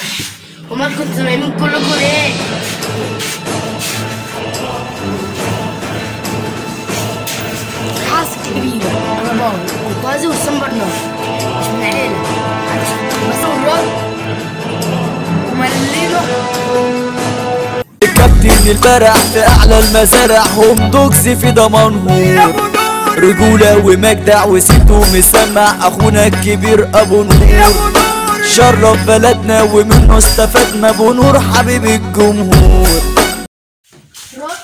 امال كنتوا نايمين كلكم ليه؟ حاسس كبيرة انا بابا وطازي وسمبر نار مش من عيلة بس مرات ومرلينو كابتن البرع في اعلى المزارع هم دوكس في دمنهور رجولة ومجدع وسيبته مسمع اخونا الكبير ابو نور شرف بلدنا ومنه استفدنا ابو نور حبيب الجمهور رد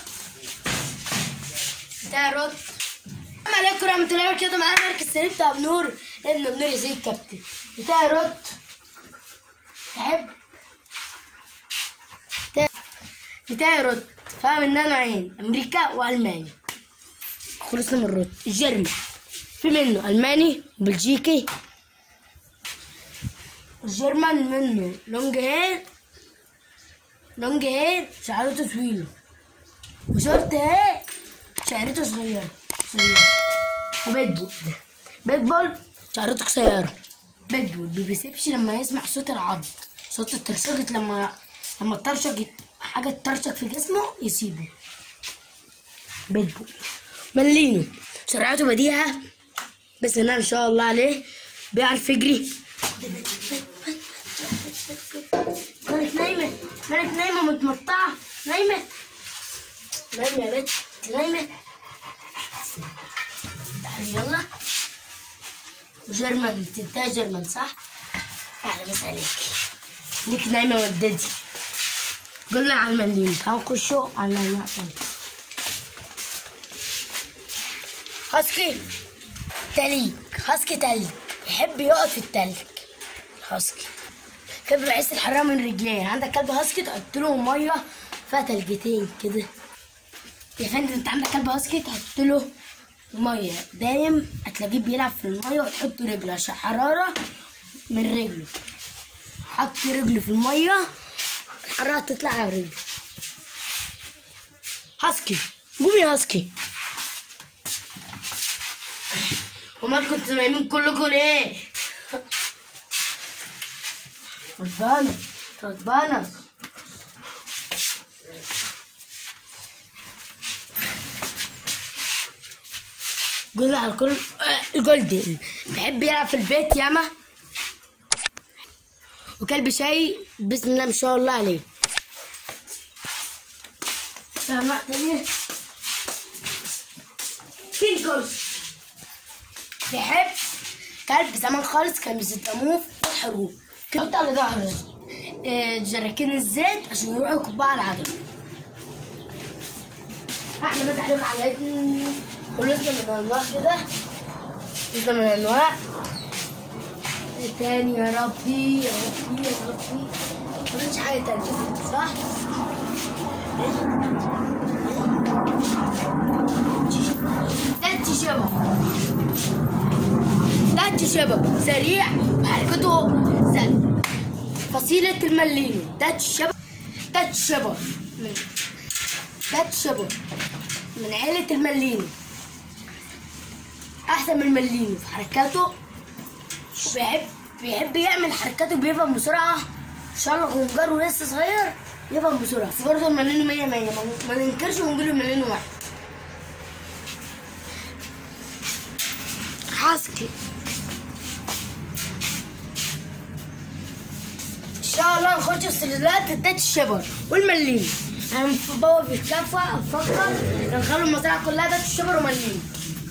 ده رد السلام عليكم ورحمة الله وبركاته معانا مركز سليم بتاع بنور ابن بنور يزيد كابتن بتاعي رد تحب بتاعي- بتاعي رد فاهم ان انا عين امريكا والمانيا خلصنا من الرد الجرمي في منه الماني بلجيكي الجرمان منه لونج هير لونج هير شعرته طويله وشورت اهي شعرته صغيرة صغيرة وبيت بول ده بيت بول شعرته قصيرة بيت بول ما بيسيبش لما يسمع صوت العض صوت الترشقة لما لما الترشق حاجة ترشق في جسمه يسيبه بيت بول ملينو سرعته بديهة بس انا ان شاء الله عليه بيعرف يجري مالك نايمة مالك نايمة متمطعة نايمة نايمة يا بنت نايمة تعالي يلا جرمن تنتهي جرمن صح؟ أهلا بس عليك ليك نايمة وددي قلنا على المليون تعالوا نخشوا على المعطل هاسكي تليك هاسكي تلج يحب يقعد في التلج هاسكي كلب بحس الحرارة من رجليه عندك كلب هاسكي تحط له مية فيها تلجتين كده يا فندم انت عندك كلب هاسكي تحط له ميه دايم هتلاقيه بيلعب في الميه وتحط رجله عشان حراره من رجله حط رجله في الميه الحراره تطلع على رجله هاسكي قوم يا هاسكي امال كنتوا نايمين كلكم ليه؟ غضبانة غضبانة جول على كل الجولدن بيحب يلعب في البيت ياما وكلب شاي بسم الله ما شاء الله عليه سامع تاني كينجوز بيحب كلب زمان خالص كان بيستخدموه في الحروب كان يحط على ظهره آه، جراكين الزيت عشان يروحوا يكبوا على العجل احنا بس عليهم حاجات خلصنا من انواع كده خلصنا من انواع ايه تاني يا ربي يا ربي يا ربي مفيش حاجة تانية صح؟ ده شبه ده شبه سريع وحركته سهل فصيلة الملينو ده شبه ده شبه ده شبه من عيلة الملينو أحسن من الملينو في حركاته بيحب بيحب يعمل حركاته بيفهم بسرعة إن شاء الله ونجره لسه صغير يفهم بسرعة بس برضه الملينو مية مية ما- ما ننكرش ونقول الملينو واحد حاسكي ان شاء الله نخش السلسلات التات الشبر والمليم انا بابا في الكفه افكر نخلي المزرعه كلها تات الشبر ومليم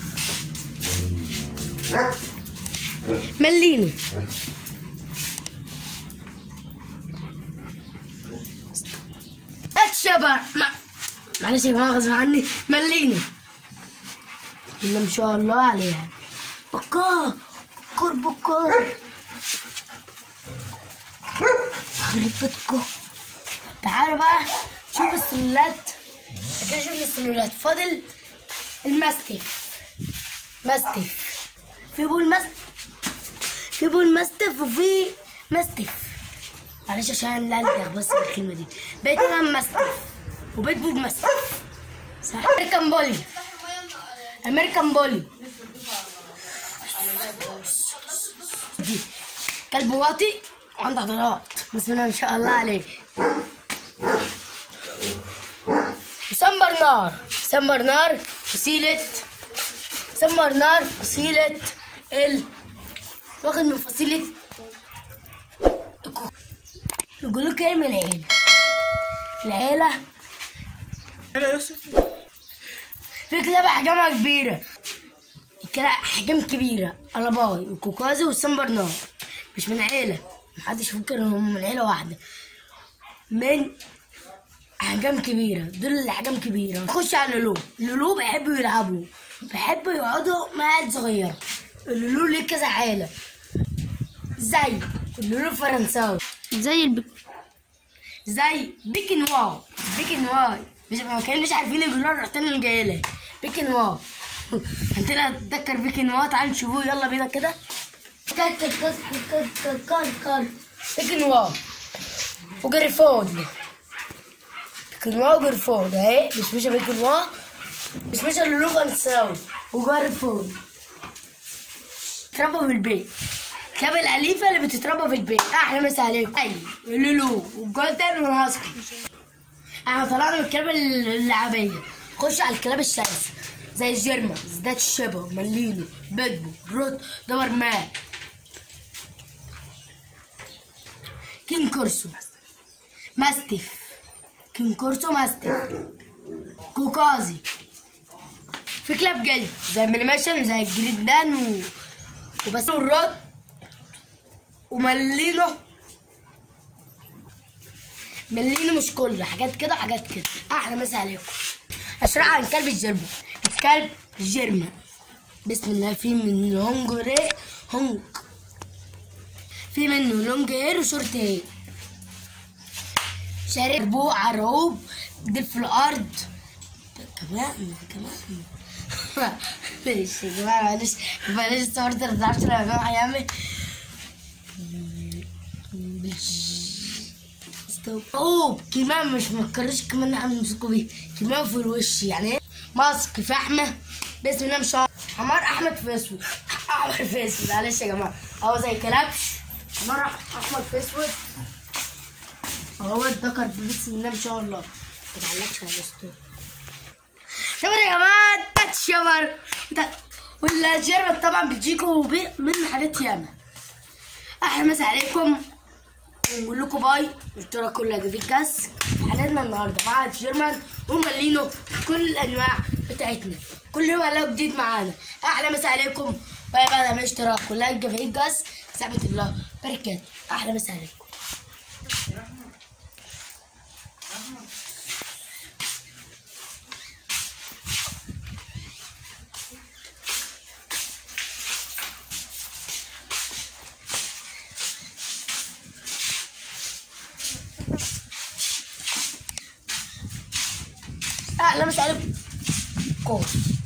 مليني تات الشبر ما- معلش يا جماعه غصب عني مليني اللي ما شاء الله عليها بكار بكار بكار يخرب بيتكم تعالوا بقى شوف السلولات كده شوف السلولات فاضل الماستيف ماستيف في بول ماستيف في بول ماستيف وفي ماستيف معلش عشان لا بس الكلمة دي بقيت انا ماستيف وبقيت بول ماستيف صح امريكان بولي امريكان بولي دي كلب واطي وعنده عضلات بسم الله ما شاء الله عليك سمر نار سمر نار فصيلة سمر نار فصيلة ال واخد من فصيلة الكو- يقول لك ايه من العيلة العيلة انا يوسف في كلاب احجامها كبيرة الكلاب احجام كبيرة الاباي والكوكازي والسمبر نار مش من عيلة محدش يفكر انهم من عيلة واحدة من احجام كبيرة دول الاحجام كبيرة نخش على اللولو اللولو بيحبوا يلعبوا بيحبوا يقعدوا مع عيال صغيرة اللولو ليه كذا عيلة زي اللولو الفرنساوي زي البك... زي بيكن واو بيكن واي مش ما كانوا مش عارفين يقولوا رحت لنا جاي لها بيكن واو عندنا اتذكر بيكن واو تعالوا نشوفوه يلا بينا كده كار كار كار كار كار كار كار بيكن واو وجريفون بيكن واو وجريفون اهي مش مش بيكن واو مش مش اللولو فرنساوي وجريفون تربوا في البيت الكلاب الأليفة اللي بتتربى في البيت أحلى مسا عليكم أي لولو والجولدن والهاسكي احنا طلعنا من الكلاب اللعبية خش على الكلاب الشرسة زي الجيرمان زداد الشبه ملينو بيدبو روت دوبرمان كين كورسو ماستيف كين كورسو ماستيف كوكازي في كلاب جلد زي ميليميشن زي الجريدان و... وبس الروت وملينو ملينو مش كله حاجات كده حاجات كده احلى مسا عليكم اشرح عن كلب الجيرمان الكلب الجيرمان بسم الله في منه هونج ري هونج في منه لونج هير وشورت هير شارع ربوع عرعوب دب في الارض كمان كمان معلش يا جماعه معلش معلش الصور ده ما تعرفش يا جماعه هيعمل ستوب اوه كمان مش متكررش كمان نعمل نمسكوا بيه كمان في الوش يعني ايه ماسك فحمه بسم الله مش عارف. حمار احمد في اسود احمر في اسود معلش يا جماعه هو زي كلبش حمار احمد في اسود هو اتذكر بسم الله ما شاء الله ما تعلقش على الاسطوره شبر يا جماعه تات شبر ده- والجيرمان طبعا بتجيكوا بي- من حاجات ياما احلى مسا عليكم ونقول لكم باي الاشتراك كله جديد كاس حلقتنا النهارده مع جيرمان ومالينو كل الانواع بتاعتنا كل يوم هنلاقي جديد معانا احلى مسا عليكم باي باي اعمل اشتراك كلها جديد كاس ثابت الله بركات احلى مسا عليكم احلى مسا عليكم كوس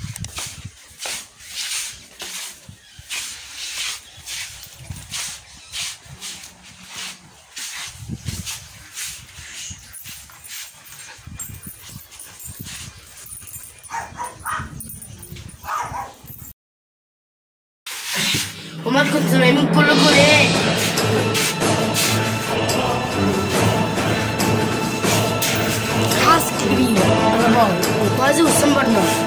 وما كنتوا نايمين كلكم ليه؟ حاسك كبيرة أنا بابا وقازي والسمبر نار